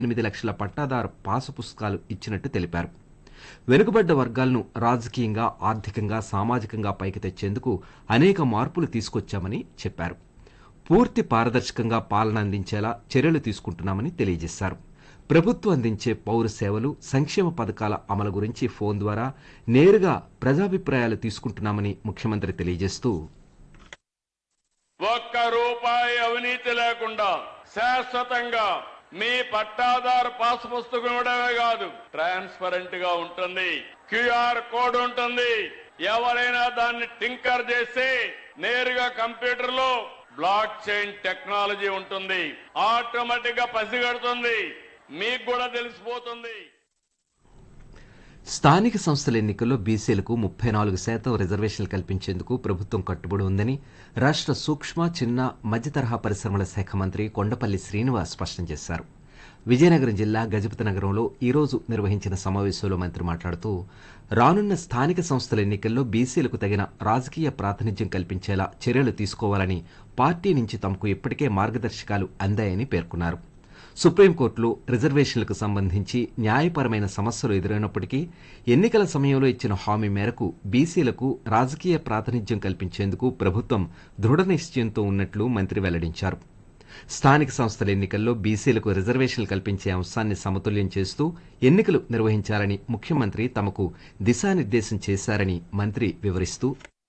ఎనిమిది లక్షల పట్టాదారు పాసు పుస్తకాలు ఇచ్చినట్టు తెలిపారు వెనుకబడ్డ వర్గాలను రాజకీయంగా ఆర్థికంగా సామాజికంగా పైకి తెచ్చేందుకు అనేక మార్పులు తీసుకొచ్చామని చెప్పారు పూర్తి పారదర్శకంగా పాలన అందించేలా చర్యలు తీసుకుంటున్నామని తెలియజేశారు ప్రభుత్వం అందించే పౌర సేవలు సంక్షేమ పథకాల అమలు గురించి ఫోన్ ద్వారా నేరుగా ప్రజాభిప్రాయాలు తీసుకుంటున్నామని ముఖ్యమంత్రి తెలియజేస్తూ ఒక్క రూపాయి అవినీతి లేకుండా శాశ్వతంగా మీ పట్టాదారు పాస్ పుస్తకం ఇవ్వడమే కాదు ట్రాన్స్పరెంట్ గా ఉంటుంది క్యూఆర్ కోడ్ ఉంటుంది ఎవరైనా దాన్ని టింకర్ చేసి నేరుగా కంప్యూటర్ లో బ్లాక్ చైన్ టెక్నాలజీ ఉంటుంది ఆటోమేటిక్ గా పసిగడుతుంది మీకు కూడా తెలిసిపోతుంది స్థానిక సంస్థల ఎన్నికల్లో బీసీలకు ముప్పై నాలుగు శాతం రిజర్వేషన్లు కల్పించేందుకు ప్రభుత్వం కట్టుబడి ఉందని రాష్ట్ర సూక్ష్మ చిన్న మధ్య తరహా పరిశ్రమల శాఖ మంత్రి కొండపల్లి శ్రీనివాస్ స్పష్టం చేశారు విజయనగరం జిల్లా గజపతి నగరంలో ఈరోజు నిర్వహించిన సమావేశంలో మంత్రి మాట్లాడుతూ రానున్న స్థానిక సంస్థల ఎన్నికల్లో బీసీలకు తగిన రాజకీయ ప్రాతినిధ్యం కల్పించేలా చర్యలు తీసుకోవాలని పార్టీ నుంచి తమకు ఇప్పటికే మార్గదర్శకాలు అందాయని పేర్కొన్నారు సుప్రీంకోర్టులో రిజర్వేషన్లకు సంబంధించి న్యాయపరమైన సమస్యలు ఎదురైనప్పటికీ ఎన్నికల సమయంలో ఇచ్చిన హామీ మేరకు బీసీలకు రాజకీయ ప్రాతినిధ్యం కల్పించేందుకు ప్రభుత్వం దృఢ నిశ్చయంతో ఉన్నట్లు మంత్రి వెల్లడించారు స్థానిక సంస్థల ఎన్నికల్లో బీసీలకు రిజర్వేషన్లు కల్పించే అంశాన్ని సమతుల్యం చేస్తూ ఎన్నికలు నిర్వహించాలని ముఖ్యమంత్రి తమకు దిశానిర్దేశం చేశారని మంత్రి వివరిస్తూ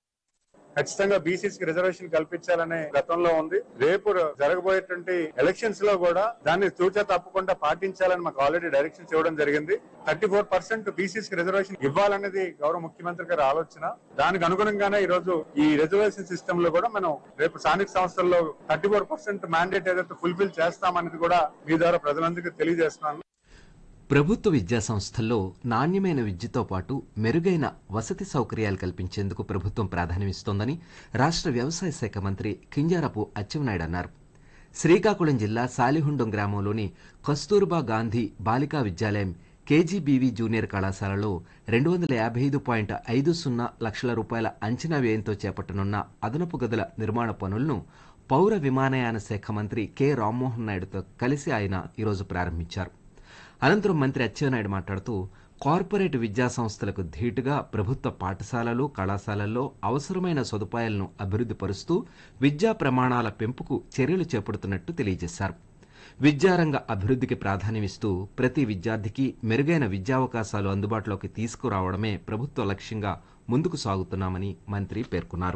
ఖచ్చితంగా బీసీస్ కి రిజర్వేషన్ కల్పించాలనే గతంలో ఉంది రేపు జరగబోయేటువంటి ఎలక్షన్స్ లో కూడా దాన్ని తూచా తప్పకుండా పాటించాలని మాకు ఆల్రెడీ డైరెక్షన్స్ ఇవ్వడం జరిగింది థర్టీ ఫోర్ పర్సెంట్ బీసీస్ కి రిజర్వేషన్ ఇవ్వాలనేది గౌరవ ముఖ్యమంత్రి గారి ఆలోచన దానికి అనుగుణంగానే ఈ రోజు ఈ రిజర్వేషన్ సిస్టమ్ లో కూడా మనం రేపు స్థానిక సంస్థల్లో థర్టీ ఫోర్ పర్సెంట్ మ్యాండేట్ ఏదైతే ఫుల్ఫిల్ చేస్తామనేది కూడా మీ ద్వారా ప్రజలందరికీ తెలియజేస్తున్నాను ప్రభుత్వ విద్యా సంస్థల్లో నాణ్యమైన విద్యతో పాటు మెరుగైన వసతి సౌకర్యాలు కల్పించేందుకు ప్రభుత్వం ప్రాధాన్యమిస్తోందని రాష్ట్ర వ్యవసాయ శాఖ మంత్రి కింజారపు అచ్చెన్నాయుడు అన్నారు శ్రీకాకుళం జిల్లా సాలిహుండం గ్రామంలోని కస్తూర్బా గాంధీ బాలికా విద్యాలయం కేజీబీవీ జూనియర్ కళాశాలలో రెండు వందల యాభై ఐదు పాయింట్ ఐదు సున్నా లక్షల రూపాయల అంచనా వ్యయంతో చేపట్టనున్న అదనపు గదుల నిర్మాణ పనులను పౌర విమానయాన శాఖ మంత్రి కె రామ్మోహన్ నాయుడుతో కలిసి ఆయన ఈరోజు ప్రారంభించారు అనంతరం మంత్రి అచ్చెన్నాయుడు మాట్లాడుతూ కార్పొరేట్ విద్యా సంస్థలకు ధీటుగా ప్రభుత్వ పాఠశాలలు కళాశాలల్లో అవసరమైన సదుపాయాలను అభివృద్ధి పరుస్తూ విద్యా ప్రమాణాల పెంపుకు చర్యలు చేపడుతున్నట్టు తెలియజేశారు విద్యారంగ అభివృద్ధికి ప్రాధాన్యమిస్తూ ప్రతి విద్యార్థికి మెరుగైన విద్యావకాశాలు అందుబాటులోకి తీసుకురావడమే ప్రభుత్వ లక్ష్యంగా ముందుకు సాగుతున్నామని మంత్రి పేర్కొన్నారు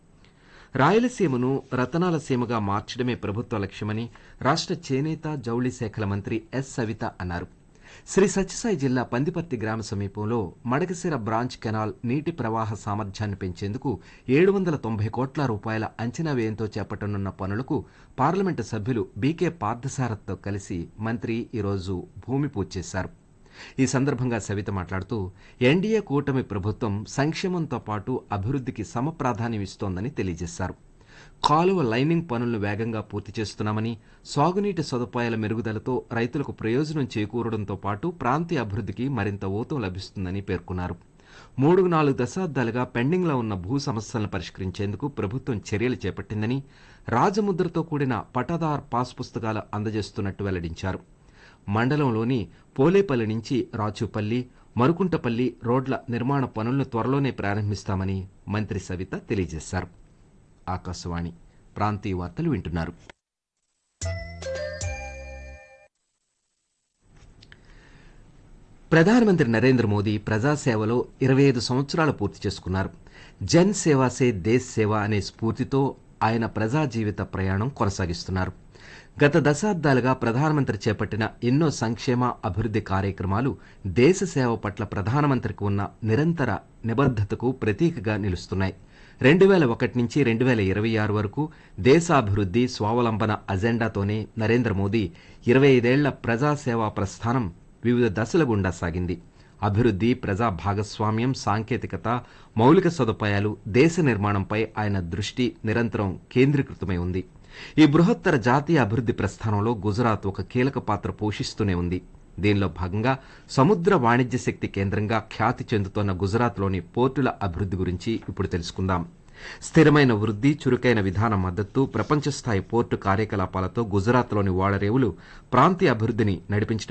రాయలసీమను రతనాల సీమగా మార్చడమే ప్రభుత్వ లక్ష్యమని రాష్ట్ర చేనేత జౌళి శాఖల మంత్రి ఎస్ సవిత అన్నారు శ్రీ సత్యసాయి జిల్లా పందిపర్తి గ్రామ సమీపంలో మడకసిర బ్రాంచ్ కెనాల్ నీటి ప్రవాహ సామర్థ్యాన్ని పెంచేందుకు ఏడు వందల తొంభై కోట్ల రూపాయల అంచనా వ్యయంతో చేపట్టనున్న పనులకు పార్లమెంటు సభ్యులు బీకే పార్థసారథ్తో కలిసి మంత్రి ఈరోజు భూమి పూజ చేశారు ఈ సందర్భంగా సవిత మాట్లాడుతూ ఎన్డీఏ కూటమి ప్రభుత్వం సంక్షేమంతో పాటు అభివృద్ధికి సమప్రాధాన్యం ఇస్తోందని తెలియజేశారు కాలువ లైనింగ్ పనులను వేగంగా పూర్తి చేస్తున్నామని సాగునీటి సదుపాయాల మెరుగుదలతో రైతులకు ప్రయోజనం చేకూరడంతో పాటు ప్రాంతీయ అభివృద్ధికి మరింత ఊతం లభిస్తుందని పేర్కొన్నారు మూడు నాలుగు దశాబ్దాలుగా పెండింగ్లో ఉన్న భూ సమస్యలను పరిష్కరించేందుకు ప్రభుత్వం చర్యలు చేపట్టిందని రాజముద్రతో కూడిన పటాదార్ పాస్ పుస్తకాలు అందజేస్తున్నట్టు వెల్లడించారు మండలంలోని పోలేపల్లి నుంచి రాచుపల్లి మరుకుంటపల్లి రోడ్ల నిర్మాణ పనులను త్వరలోనే ప్రారంభిస్తామని మంత్రి సవిత తెలియజేశారు ఆకాశవాణి ప్రాంతీయ వార్తలు వింటున్నారు ప్రధానమంత్రి నరేంద్ర మోదీ ప్రజాసేవలో ఇరవై ఐదు సంవత్సరాలు పూర్తి చేసుకున్నారు జన్ సేవా సే దేశ్ సేవ అనే స్ఫూర్తితో ఆయన ప్రజా జీవిత ప్రయాణం కొనసాగిస్తున్నారు గత దశాబ్దాలుగా ప్రధానమంత్రి చేపట్టిన ఎన్నో సంక్షేమ అభివృద్ధి కార్యక్రమాలు దేశ సేవ పట్ల ప్రధానమంత్రికి ఉన్న నిరంతర నిబద్ధతకు ప్రతీకగా నిలుస్తున్నాయి రెండు వేల ఒకటి నుంచి రెండు వేల ఇరవై ఆరు వరకు దేశాభివృద్ధి స్వావలంబన అజెండాతోనే నరేంద్ర మోదీ ఇరవై ఐదేళ్ల ప్రజాసేవా ప్రస్థానం వివిధ దశల గుండా సాగింది అభివృద్ధి ప్రజా భాగస్వామ్యం సాంకేతికత మౌలిక సదుపాయాలు దేశ నిర్మాణంపై ఆయన దృష్టి నిరంతరం కేంద్రీకృతమై ఉంది ఈ బృహత్తర జాతీయ అభివృద్ధి ప్రస్థానంలో గుజరాత్ ఒక కీలక పాత్ర పోషిస్తూనే ఉంది దీనిలో భాగంగా సముద్ర వాణిజ్య శక్తి కేంద్రంగా ఖ్యాతి చెందుతోన్న గుజరాత్లోని పోర్టుల అభివృద్ధి గురించి ఇప్పుడు తెలుసుకుందాం స్థిరమైన వృద్ధి చురుకైన విధాన మద్దతు ప్రపంచ స్థాయి పోర్టు కార్యకలాపాలతో గుజరాత్లోని ఓడరేవులు ప్రాంతీయ అభివృద్ధిని నడిపించడం